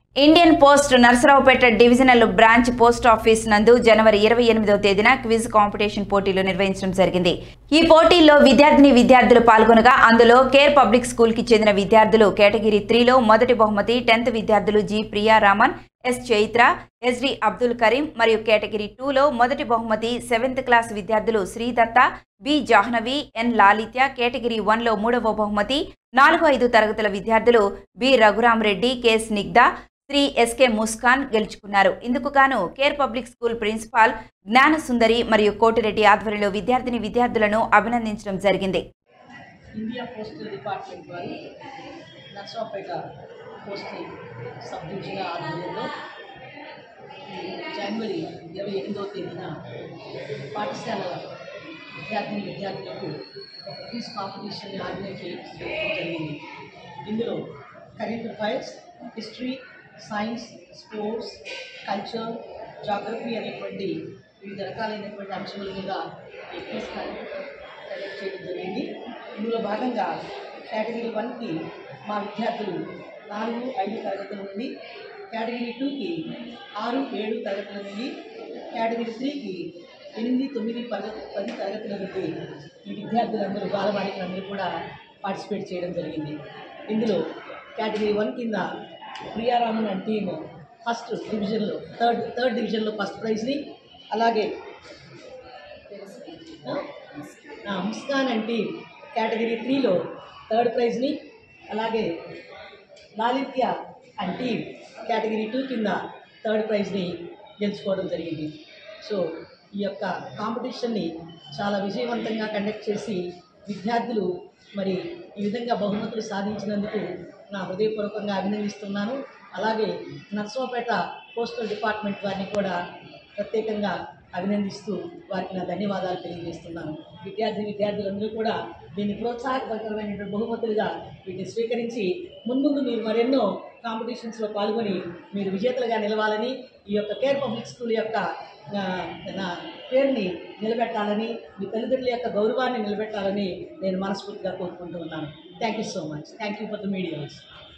Indian post Narasaraopet divisional branch post office నందు జనవరి ఇరవై ఎనిమిదవ తేదీన క్విజ్ కాంపిటీషన్ పోటీలు నిర్వహించడం జరిగింది ఈ పోటీల్లో విద్యార్థిని విద్యార్థులు పాల్గొనగా అందులో కేర్ పబ్లిక్ స్కూల్ కి చెందిన విద్యార్థులు కేటగిరీ త్రీలో మొదటి బహుమతి టెన్త్ విద్యార్థులు G Priya Raman S Chaitra SD Abdul Kareem మరియు కేటగిరీ టూలో మొదటి బహుమతి సెవెంత్ క్లాస్ విద్యార్థులు Sridatta B Jahnavi N Lalitya category వన్లో మూడవ బహుమతి నాలుగు ఐదు తరగతుల విద్యార్థులు B Raghuram Reddy K Snigdha Sri SK Muskan గెలుచుకున్నారు ఇందుకు గాను కేర్ పబ్లిక్ స్కూల్ ప్రిన్సిపాల్ జ్ఞాన సుందరి మరియు కోటిరెడ్డి ఆధ్వర్యంలో విద్యార్థిని విద్యార్థులను అభినందించడం జరిగింది ఇండియా పోస్టల్ డిపార్ట్మెంట్ వారు నర్సాపేట పోస్టల్ సబ్ డివిజన్ ఆధ్వర్యంలో ఈ జనవరి ఇరవై ఎనిమిదవ తేదీన పాఠశాల విద్యార్థిని విద్యార్థులకు ఒక క్విజ్ కాంపిటీషన్ ఆర్గనైజ్ చేయడం జరిగింది ఇందులో current affairs history science sports culture geography అనేటువంటి వివిధ రకాలైనటువంటి అంశాల మీద ఈ క్విజ్ కండక్ట్ చేయడం జరిగింది ఇందులో భాగంగా కేటగిరీ వన్కి మా విద్యార్థులు నాలుగు ఐదు తరగతుల నుండి కేటగిరీ టూకి ఆరు ఏడు తరగతుల నుండి కేటగిరీ త్రీకి ఎనిమిది తొమ్మిది పది పది తరగతుల నుండి ఈ విద్యార్థులందరూ బాలబాలికలందరూ కూడా పార్టిసిపేట్ చేయడం జరిగింది ఇందులో కేటగిరీ వన్ కింద ప్రియారామన్ అండ్ టీమ్ ఫస్ట్ డివిజన్లో థర్డ్ థర్డ్ డివిజన్లో ఫస్ట్ ప్రైజ్ని అలాగే ఆ, ముస్కాన్ అండ్ టీమ్ కేటగిరీ త్రీలో థర్డ్ ప్రైజ్ని అలాగే Lalitya and team category two కింద థర్డ్ ప్రైజ్ని గెలుచుకోవడం జరిగింది సో ఈ యొక్క కాంపిటీషన్ని చాలా విజయవంతంగా కండక్ట్ చేసి విద్యార్థులు మరి ఈ విధంగా బహుమతులు సాధించినందుకు నా హృదయపూర్వకంగా అభినందిస్తున్నాను అలాగే నర్సరావుపేట పోస్టల్ డిపార్ట్మెంట్ వారిని కూడా ప్రత్యేకంగా అభినందిస్తూ వారికి నా ధన్యవాదాలు తెలియజేస్తున్నాను విద్యార్థి విద్యార్థులందరూ కూడా దీన్ని ప్రోత్సాహకరమైనటువంటి బహుమతులుగా వీటిని స్వీకరించి మున్ముందు మీరు మరెన్నో కాంపిటీషన్స్లో పాల్గొని మీరు విజేతలుగా నిలవాలని ఈ యొక్క కేర్ పబ్లిక్ స్కూల్ యొక్క ఆ, నా పేరుని నిలబెట్టాలని మీ తల్లిదండ్రుల యొక్క గౌరవాన్ని నిలబెట్టాలని నేను మనస్ఫూర్తిగా కోరుకుంటూ ఉన్నాను thank you so much thank you for the medias